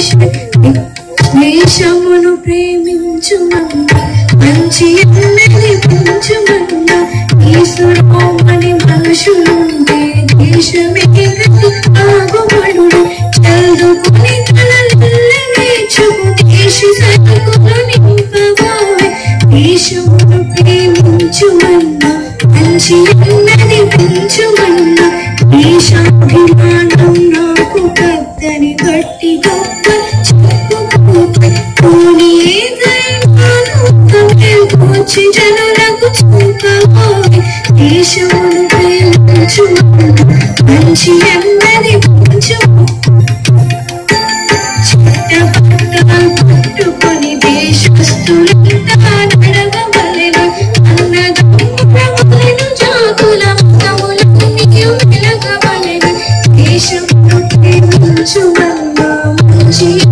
దేశమును ప్రేమించుమన్నా మంచి అన్నది పెంచుమన్నా ఈశ్వరోమని మనుషులుంటే దేశమే గతి ఆగుమడుడు చదువుకుని తనలెల్లనే చూపు దేశ సరుకులు నింపబోయే దేశమును ప్రేమించుమన్నా మంచి అన్నది పెంచుమన్నా దేశాభిమానం నాకు కద్దని గట్టి గొప్ప చెప్పుకోపై పోనీ కూర్చి జనులకు చూపబోయే దేశమును ప్రేమించుమన్నా మంచి అన్నది పెంచుమన్నా పట్టుకొని దేశస్తులంతా నడవవలెను అన్నదమ్ములను జాతుల మతములను నీవు వెలగవలెను దేశమును ప్రేమించుమన్నా మంచి